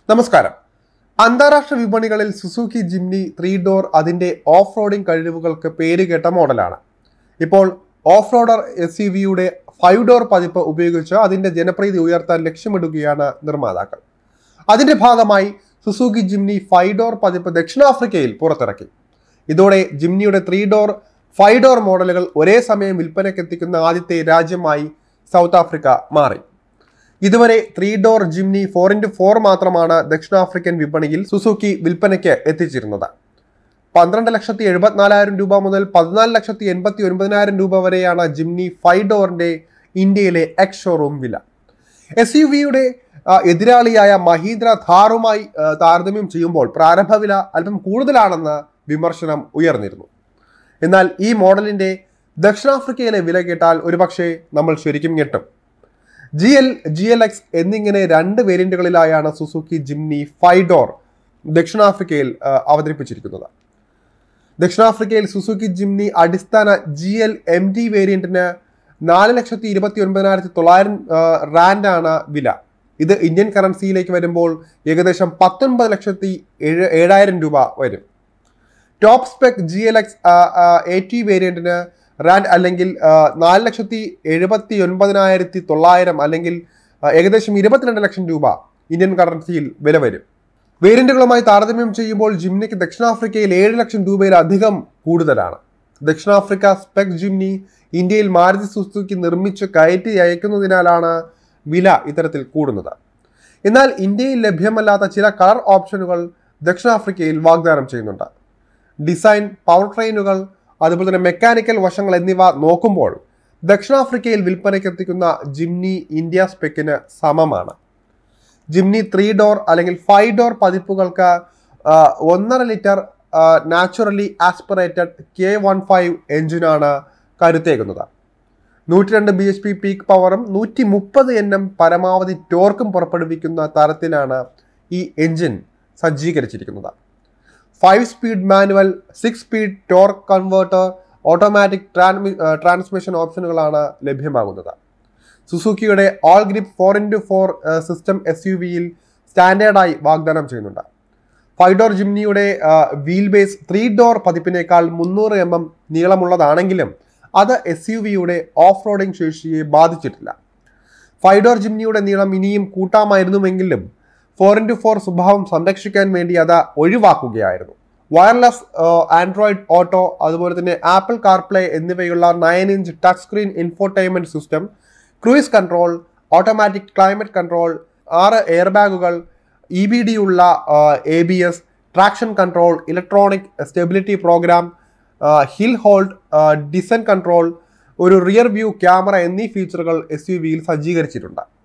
നമസ്കാരം അന്താരാഷ്ട്ര വിപണികളിൽ സുസുക്കി ജിംനി ത്രീ ഡോർ അതിന്റെ ഓഫ് റോഡിംഗ് കഴിവുകൾക്ക് പേരുകേട്ട മോഡലാണ് ഇപ്പോൾ ഓഫ് റോഡർ എസ് യു വിയുടെ ഫൈവ് ഡോർ പതിപ്പ് ഉപയോഗിച്ച് അതിന്റെ ജനപ്രീതി ഉയർത്താൻ ലക്ഷ്യമിടുകയാണ് നിർമ്മാതാക്കൾ അതിന്റെ ഭാഗമായി സുസുക്കി ജിംനി ഫൈവ് ഡോർ പതിപ്പ് ദക്ഷിണാഫ്രിക്കയിൽ പുറത്തിറക്കി ഇതോടെ ജിംനിയുടെ ത്രീ ഡോർ ഫൈവ് ഡോർ മോഡലുകൾ ഒരേ സമയം വിൽപ്പനയ്ക്കെത്തിക്കുന്ന ആദ്യത്തെ രാജ്യമായി സൗത്ത് ആഫ്രിക്ക മാറി ഇതുവരെ three door Jimny four into four മാത്രമാണ് ദക്ഷിണാഫ്രിക്കൻ വിപണിയിൽ സുസുക്കി വിൽപ്പനയ്ക്ക് എത്തിച്ചിരുന്നത് പന്ത്രണ്ട് ലക്ഷത്തി എഴുപത്തിനാലായിരം രൂപ മുതൽ പതിനാല് ലക്ഷത്തി എൺപത്തി ഒൻപതിനായിരം രൂപ വരെയാണ് ജിംനി ഫൈവ് ഡോറിന്റെ ഇന്ത്യയിലെ എക്സ് ഷോറൂം വില എസ് യു വിയുടെ എതിരാളിയായ മഹീന്ദ്ര ഥാറുമായി ആ, താരതമ്യം ചെയ്യുമ്പോൾ പ്രാരംഭ വില അല്പം കൂടുതലാണെന്ന് വിമർശനം ഉയർന്നിരുന്നു എന്നാൽ ഈ മോഡലിന്റെ ദക്ഷിണാഫ്രിക്കയിലെ വില കേട്ടാൽ ഒരുപക്ഷെ നമ്മൾ ശരിക്കും ഞെട്ടും G L G L X എന്നിങ്ങനെ രണ്ട് വേരിയന്റുകളിലായാണ് സുസുക്കി ജിംനി ഫൈവ് ഡോർ ദക്ഷിണാഫ്രിക്കയിൽ ആ, അവതരിപ്പിച്ചിരിക്കുന്നത് ദക്ഷിണാഫ്രിക്കയിൽ സുസുക്കി ജിംനി അടിസ്ഥാന ജി എൽ എം ഡി വേരിയന്റിന് നാല് ലക്ഷത്തി ഇരുപത്തി ഒൻപതിനായിരത്തി തൊള്ളായിരം റാൻഡാണ് വില ഇത് ഇന്ത്യൻ കറൻസിയിലേക്ക് വരുമ്പോൾ ഏകദേശം പത്തൊൻപത് ലക്ഷത്തി ഏഴ് ഏഴായിരം രൂപ വരും top spec G L X A T വേരിയന്റിന് റാൻഡ് അല്ലെങ്കിൽ ആ, നാല് ലക്ഷത്തി എഴുപത്തി ഒൻപതിനായിരത്തി തൊള്ളായിരം അല്ലെങ്കിൽ ആ, ഏകദേശം ഇരുപത്തിരണ്ട് ലക്ഷം രൂപ ഇന്ത്യൻ കറൻസിയിൽ വില വരും വേരിയന്റുകളുമായി താരതമ്യം ചെയ്യുമ്പോൾ ജിംനിക്ക് ദക്ഷിണാഫ്രിക്കയിൽ ഏഴ് ലക്ഷം രൂപയിലധികം കൂടുതലാണ് ദക്ഷിണാഫ്രിക്ക സ്പെക് ജിംനി ഇന്ത്യയിൽ മാരുതി സുസുക്കി നിർമ്മിച്ച് കയറ്റി അയക്കുന്നതിനാലാണ് വില ഇത്തരത്തിൽ കൂടുന്നത് എന്നാൽ ഇന്ത്യയിൽ ലഭ്യമല്ലാത്ത ചില കളർ ഓപ്ഷനുകൾ ദക്ഷിണാഫ്രിക്കയിൽ വാഗ്ദാനം ചെയ്യുന്നുണ്ട് ഡിസൈൻ പവർ ട്രെയിനുകൾ അതുപോലെ തന്നെ മെക്കാനിക്കൽ വശങ്ങൾ എന്നിവ നോക്കുമ്പോൾ ദക്ഷിണാഫ്രിക്കയിൽ വിൽപ്പനയ്ക്ക് എത്തിക്കുന്ന ജിംനി ഇന്ത്യ സ്പെക്കിന് സമമാണ് ജിംനി ത്രീ ഡോർ അല്ലെങ്കിൽ ഫൈവ് ഡോർ പതിപ്പുകൾക്ക് ആ, ഒന്നര litre naturally aspirated K one five എഞ്ചിനാണ് കരുത്തേക്കുന്നത് നൂറ്റി രണ്ട് ബി എച്ച് പി പീക്ക് പവറും നൂറ്റി മുപ്പത് എൻ എം പരമാവധി ടോർക്കും പുറപ്പെടുവിക്കുന്ന തരത്തിലാണ് ഈ എഞ്ചിൻ സജ്ജീകരിച്ചിരിക്കുന്നത് five speed manual six speed torque converter automatic ട്രാൻമി ട്രാൻസ്മിഷൻ ഓപ്ഷനുകളാണ് ലഭ്യമാകുന്നത് സുസുക്കിയുടെ all grip four into four system S U വിയിൽ സ്റ്റാൻഡേർഡായി വാഗ്ദാനം ചെയ്യുന്നുണ്ട് ഫൈവ് ഡോർ ജിംനിയുടെ വീൽ ബേസ് ത്രീ ഡോർ പതിപ്പിനേക്കാൾ മുന്നൂറ് എം എം നീളമുള്ളതാണെങ്കിലും അത് എസ് യു വിയുടെ ഓഫ് റോഡിംഗ് ശേഷിയെ ബാധിച്ചിട്ടില്ല ഫൈവ് ഡോർ ജിംനിയുടെ നീളം ഇനിയും കൂട്ടാമായിരുന്നുവെങ്കിലും ഫോർ ഇൻറ്റു ഫോർ സ്വഭാവം സംരക്ഷിക്കാൻ വേണ്ടി അത് ഒഴിവാക്കുകയായിരുന്നു വയർലെസ് ആൻഡ്രോയിഡ് ഓട്ടോ അതുപോലെ തന്നെ ആപ്പിൾ കാർപ്ലേ എന്നിവയുള്ള nine inch touch screen infotainment system cruise control automatic climate control ആറ് എയർ ബാഗുകൾ ഇ ബി ഡി ഉള്ള A B S traction control electronic stability program hill hold descent control ഒരു rear view camera എന്നീ ഫീച്ചറുകൾ S U വിയിൽ സജ്ജീകരിച്ചിട്ടുണ്ട്